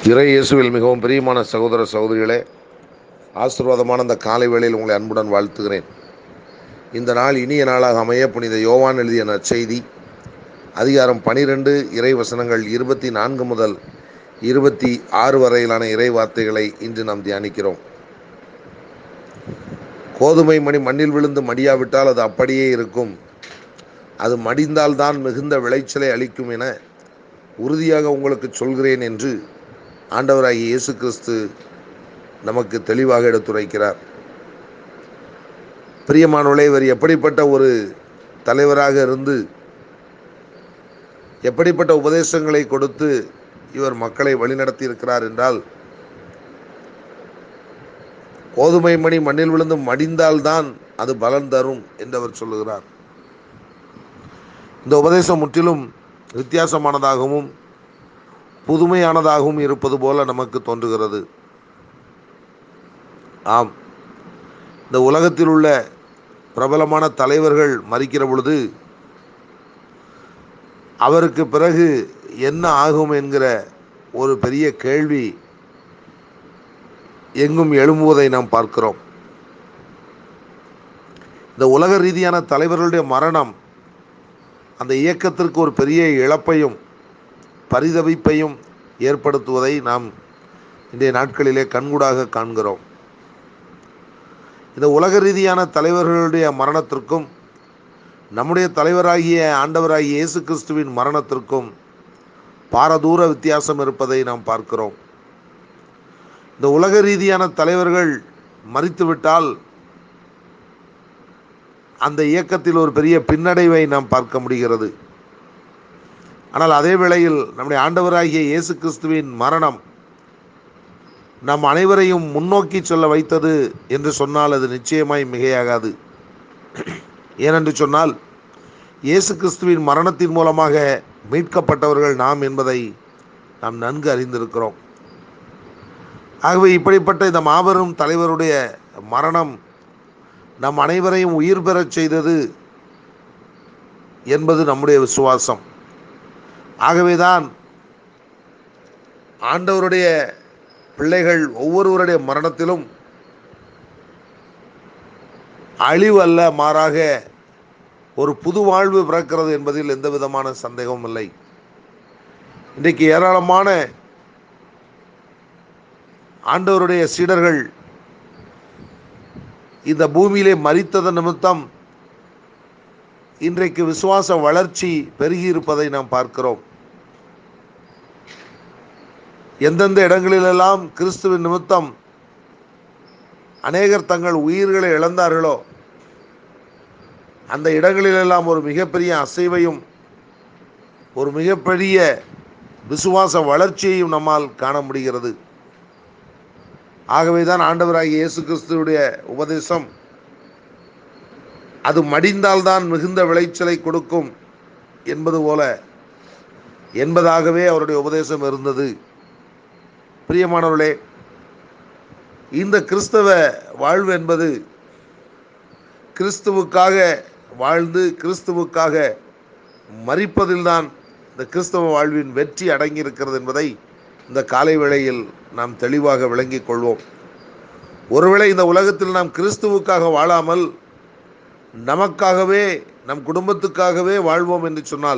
இறை இயேசுவில் மிகவும் பிரியமான சகோதர சகோதரிகளே ஆசீர்வாதமான இந்த காலை வேளையில் உங்களை அன்புடன் வாழ்த்துகிறேன் இந்த நாள் இனிய நாளாக அமைய புனித யோவான் எழுதிய நற்செய்தி அதிகாரம் பனிரெண்டு இறை வசனங்கள் இருபத்தி நான்கு முதல் இருபத்தி ஆறு வரையிலான இறை வார்த்தைகளை இன்று நாம் தியானிக்கிறோம் கோதுமை மணி மண்ணில் விழுந்து மடியாவிட்டால் அது அப்படியே இருக்கும் அது மடிந்தால்தான் மிகுந்த விளைச்சலை அளிக்கும் என உறுதியாக உங்களுக்கு சொல்கிறேன் என்று ஆண்டவராகிய இயேசு கிறிஸ்து நமக்கு தெளிவாக எடுத்துரைக்கிறார் பிரியமானவர்களே இவர் எப்படிப்பட்ட ஒரு தலைவராக இருந்து எப்படிப்பட்ட உபதேசங்களை கொடுத்து இவர் மக்களை வழிநடத்தி இருக்கிறார் என்றால் கோதுமை மணி மண்ணில் விழுந்து மடிந்தால்தான் அது பலன் தரும் என்று அவர் சொல்லுகிறார் இந்த உபதேசம் முற்றிலும் வித்தியாசமானதாகவும் புதுமையானதாகவும் இருப்பது போல நமக்கு தோன்றுகிறது ஆம் இந்த உலகத்தில் உள்ள பிரபலமான தலைவர்கள் மறிக்கிற பொழுது அவருக்கு பிறகு என்ன ஆகும் என்கிற ஒரு பெரிய கேள்வி எங்கும் எழும்புவதை நாம் பார்க்கிறோம் இந்த உலக ரீதியான தலைவர்களுடைய மரணம் அந்த இயக்கத்திற்கு ஒரு பெரிய இழப்பையும் பரிதவிப்பையும் ஏற்படுத்துவதை நாம் இன்றைய நாட்களிலே கண்கூடாக காண்கிறோம் இந்த உலக ரீதியான தலைவர்களுடைய மரணத்திற்கும் நம்முடைய தலைவராகிய ஆண்டவராகிய இயேசு கிறிஸ்துவின் மரணத்திற்கும் பாரதூர வித்தியாசம் இருப்பதை நாம் பார்க்கிறோம் இந்த உலக ரீதியான தலைவர்கள் மறித்துவிட்டால் அந்த இயக்கத்தில் ஒரு பெரிய பின்னடைவை நாம் பார்க்க முடிகிறது ஆனால் அதே வேளையில் நம்முடைய ஆண்டவராகிய இயேசு கிறிஸ்துவின் மரணம் நம் அனைவரையும் முன்னோக்கி சொல்ல வைத்தது என்று சொன்னால் அது நிச்சயமாய் மிகையாகாது ஏனென்று சொன்னால் இயேசு கிறிஸ்துவின் மரணத்தின் மூலமாக மீட்கப்பட்டவர்கள் நாம் என்பதை நாம் நன்கு அறிந்திருக்கிறோம் ஆகவே இப்படிப்பட்ட இந்த மாபெரும் தலைவருடைய மரணம் நம் அனைவரையும் உயிர் பெறச் செய்தது என்பது நம்முடைய விசுவாசம் ஆகவேதான் ஆண்டவருடைய பிள்ளைகள் ஒவ்வொருவருடைய மரணத்திலும் அழிவு அல்ல மாறாக ஒரு புது வாழ்வு பிறக்கிறது என்பதில் எந்த விதமான சந்தேகமும் இல்லை இன்றைக்கு ஏராளமான ஆண்டவருடைய சீடர்கள் இந்த பூமியிலே மறித்தது நிமித்தம் இன்றைக்கு விசுவாச வளர்ச்சி பெருகி இருப்பதை நாம் பார்க்கிறோம் எந்தெந்த இடங்களிலெல்லாம் கிறிஸ்துவின் நிமித்தம் அநேகர் தங்கள் உயிர்களை இழந்தார்களோ அந்த இடங்களிலெல்லாம் ஒரு மிகப்பெரிய அசைவையும் ஒரு மிகப்பெரிய விசுவாச வளர்ச்சியையும் நம்மால் காண முடிகிறது ஆகவேதான் ஆண்டவராகிய இயேசு கிறிஸ்துவுடைய உபதேசம் அது மடிந்தால்தான் மிகுந்த விளைச்சலை கொடுக்கும் என்பது போல என்பதாகவே அவருடைய உபதேசம் இருந்தது பிரியமானவர்களே இந்த கிறிஸ்தவ வாழ்வு என்பது கிறிஸ்துவுக்காக வாழ்ந்து கிறிஸ்துவுக்காக மறிப்பதில்தான் இந்த கிறிஸ்தவ வாழ்வின் வெற்றி அடங்கியிருக்கிறது என்பதை இந்த காலை வேளையில் நாம் தெளிவாக விளங்கிக் கொள்வோம் ஒருவேளை இந்த உலகத்தில் நாம் கிறிஸ்துவுக்காக வாழாமல் நமக்காகவே நம் குடும்பத்துக்காகவே வாழ்வோம் என்று சொன்னால்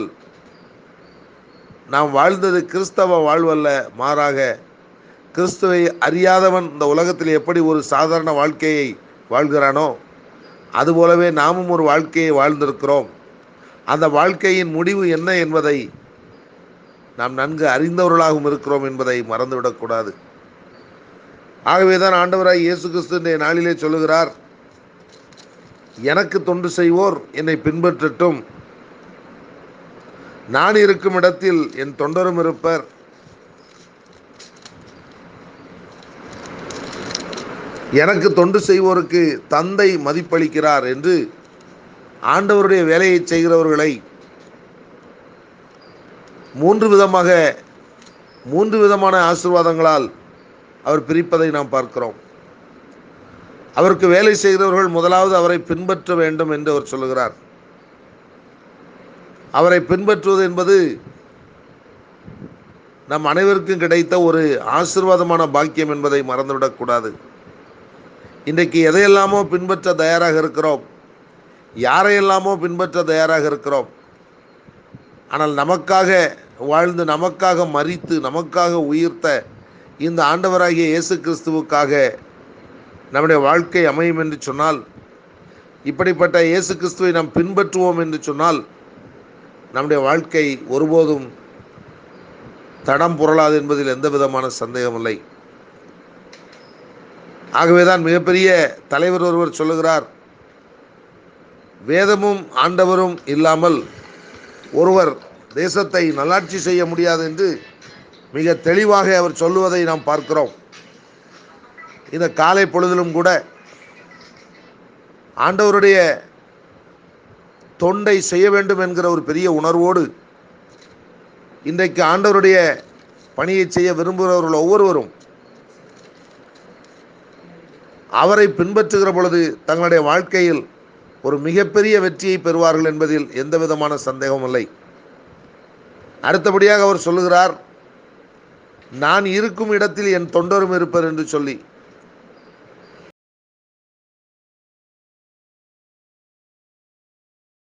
நாம் வாழ்ந்தது கிறிஸ்தவ வாழ்வல்ல மாறாக கிறிஸ்துவை அறியாதவன் இந்த உலகத்தில் எப்படி ஒரு சாதாரண வாழ்க்கையை வாழ்கிறானோ அதுபோலவே நாமும் ஒரு வாழ்க்கையை வாழ்ந்திருக்கிறோம் அந்த வாழ்க்கையின் முடிவு என்ன என்பதை நாம் நன்கு அறிந்தவர்களாகவும் இருக்கிறோம் என்பதை மறந்துவிடக்கூடாது ஆகவேதான் ஆண்டவராய் இயேசு கிறிஸ்து இன்றைய நாளிலே சொல்லுகிறார் எனக்கு தொண்டு செய்வோர் என்னை பின்பற்றட்டும் நான் இருக்கும் இடத்தில் என் தொண்டரும் இருப்பர் எனக்கு தொண்டு செய்வோருக்கு தந்தை மதிப்பளிக்கிறார் என்று ஆண்டவருடைய வேலையை செய்கிறவர்களை மூன்று விதமாக மூன்று விதமான ஆசிர்வாதங்களால் அவர் பிரிப்பதை நாம் பார்க்கிறோம் அவருக்கு வேலை செய்கிறவர்கள் முதலாவது அவரை பின்பற்ற வேண்டும் என்று அவர் சொல்லுகிறார் அவரை பின்பற்றுவது என்பது நம் அனைவருக்கும் கிடைத்த ஒரு ஆசீர்வாதமான பாக்கியம் என்பதை மறந்துவிடக்கூடாது இன்றைக்கு எதையெல்லாமோ பின்பற்ற தயாராக இருக்கிறோம் யாரையெல்லாமோ பின்பற்ற தயாராக இருக்கிறோம் ஆனால் நமக்காக வாழ்ந்து நமக்காக மறித்து நமக்காக உயிர்த்த இந்த ஆண்டவராகிய இயேசு கிறிஸ்துவுக்காக நம்முடைய வாழ்க்கை அமையும் என்று சொன்னால் இப்படிப்பட்ட இயேசு கிறிஸ்துவை நாம் பின்பற்றுவோம் என்று சொன்னால் நம்முடைய வாழ்க்கை ஒருபோதும் தடம் புரளாது என்பதில் எந்த விதமான சந்தேகமில்லை ஆகவேதான் மிகப்பெரிய தலைவர் ஒருவர் சொல்லுகிறார் வேதமும் ஆண்டவரும் இல்லாமல் ஒருவர் தேசத்தை நல்லாட்சி செய்ய முடியாது என்று மிக தெளிவாக அவர் சொல்லுவதை நாம் பார்க்கிறோம் இந்த காலை பொழுதிலும் கூட ஆண்டவருடைய தொண்டை செய்ய வேண்டும் என்கிற ஒரு பெரிய உணர்வோடு இன்றைக்கு ஆண்டவருடைய பணியை செய்ய விரும்புகிறவர்கள் ஒவ்வொருவரும் அவரை பின்பற்றுகிற பொழுது தங்களுடைய வாழ்க்கையில் ஒரு மிகப்பெரிய வெற்றியை பெறுவார்கள் என்பதில் எந்த விதமான சந்தேகமும் இல்லை அடுத்தபடியாக அவர் சொல்லுகிறார் நான் இருக்கும் இடத்தில் என் தொண்டரும் இருப்பர் என்று சொல்லி